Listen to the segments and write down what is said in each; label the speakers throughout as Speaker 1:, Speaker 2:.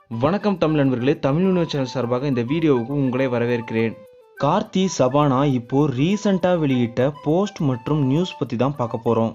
Speaker 1: வணக்கம் தமிழ் நண்பர்களே தமிழ் யூனிவர் சேனல் சார்பாக இந்த வீடியோவுக்கு உங்களை வரவேற்கிறேன் கார்த்தி சபானா இப்போ ரீசண்டாக வெளியிட்ட போஸ்ட் மற்றும் நியூஸ் பற்றி தான் பார்க்க போகிறோம்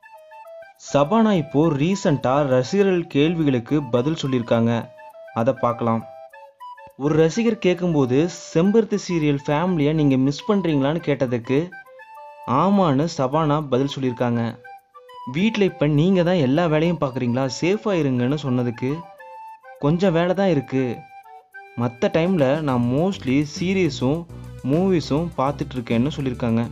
Speaker 1: சபானா இப்போ ரீசண்டாக ரசிகர்கள் கேள்விகளுக்கு பதில் சொல்லியிருக்காங்க அதை பார்க்கலாம் ஒரு ரசிகர் கேட்கும்போது செம்பருத்தி சீரியல் ஃபேமிலியை நீங்கள் மிஸ் பண்ணுறீங்களான்னு கேட்டதுக்கு ஆமான்னு சபானா பதில் சொல்லியிருக்காங்க வீட்டில் இப்போ நீங்கள் தான் எல்லா வேலையும் பார்க்குறீங்களா சேஃபாக இருங்கன்னு சொன்னதுக்கு கொஞ்சம் வேலை தான் இருக்குது மற்ற டைமில் நான் மோஸ்ட்லி சீரியஸும் மூவிஸும் பார்த்துட்ருக்கேன்னு சொல்லியிருக்காங்க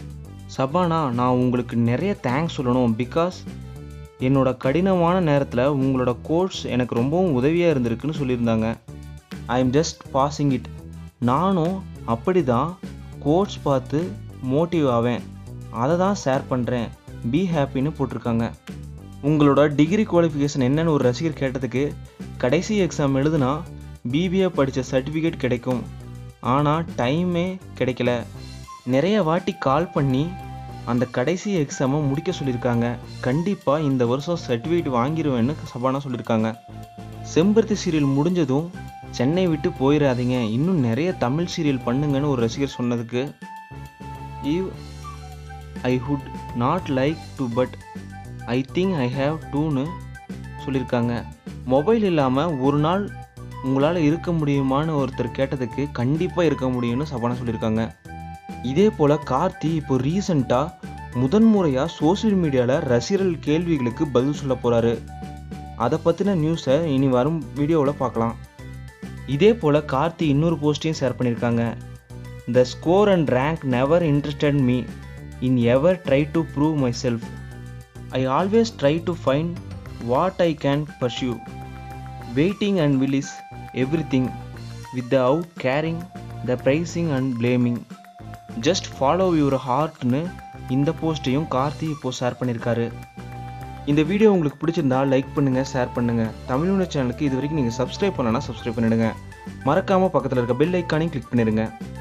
Speaker 1: சபானா நான் உங்களுக்கு நிறைய தேங்க்ஸ் சொல்லணும் பிகாஸ் என்னோட கடினமான நேரத்தில் உங்களோட கோர்ஸ் எனக்கு ரொம்பவும் உதவியாக இருந்திருக்குன்னு சொல்லியிருந்தாங்க I am just passing it நானும் அப்படி தான் கோர்ஸ் பார்த்து மோட்டிவ் ஆவேன் அதை தான் ஷேர் பண்ணுறேன் பி ஹாப்பின்னு போட்டிருக்காங்க உங்களோட டிகிரி குவாலிஃபிகேஷன் என்னன்னு ஒரு ரசிகர் கேட்டதுக்கு கடைசி எக்ஸாம் எழுதுனா பிபிஏ படித்த சர்டிஃபிகேட் கிடைக்கும் ஆனால் டைமே கிடைக்கல நிறைய வாட்டி கால் பண்ணி அந்த கடைசி எக்ஸாமை முடிக்க சொல்லியிருக்காங்க கண்டிப்பாக இந்த வருஷம் சர்டிஃபிகேட் வாங்கிடுவேன்னு சபானா சொல்லியிருக்காங்க செம்பருத்தி சீரியல் முடிஞ்சதும் சென்னை விட்டு போயிடாதீங்க இன்னும் நிறைய தமிழ் சீரியல் பண்ணுங்கன்னு ஒரு ரசிகர் சொன்னதுக்கு if I would not like to but I think I have டூன்னு சொல்லியிருக்காங்க மொபைல் இல்லாமல் ஒரு நாள் உங்களால் இருக்க முடியுமான்னு ஒருத்தர் கேட்டதுக்கு கண்டிப்பாக இருக்க முடியும்னு சபானா சொல்லியிருக்காங்க இதே போல் கார்த்தி இப்போ ரீசண்டாக முதன்முறையாக சோஷியல் மீடியாவில் ரசிகர்கள் கேள்விகளுக்கு பதில் சொல்ல போகிறாரு அதை பற்றின நியூஸை இனி வரும் வீடியோவில் பார்க்கலாம் இதே போல் கார்த்தி இன்னொரு போஸ்ட்டையும் ஷேர் பண்ணியிருக்காங்க the score and rank never interested me in ever try to prove myself I always try to find what I can pursue waiting and will is everything with the out caring the praising and blaming just follow your ஹார்ட்னு இந்த போஸ்ட்டையும் கார்த்தி இப்போ share பண்ணியிருக்காரு இந்த video உங்களுக்கு பிடிச்சிருந்தா like பண்ணுங்கள் share பண்ணுங்கள் தமிழ் உணர் சேனலுக்கு இது வரைக்கும் நீங்கள் சப்ஸ்கிரைப் பண்ணலன்னா சப்ஸ்கிரைப் பண்ணிடுங்க மறக்காமல் பக்கத்தில் இருக்க பெல் ஐக்கானையும் கிளிக் பண்ணிடுங்க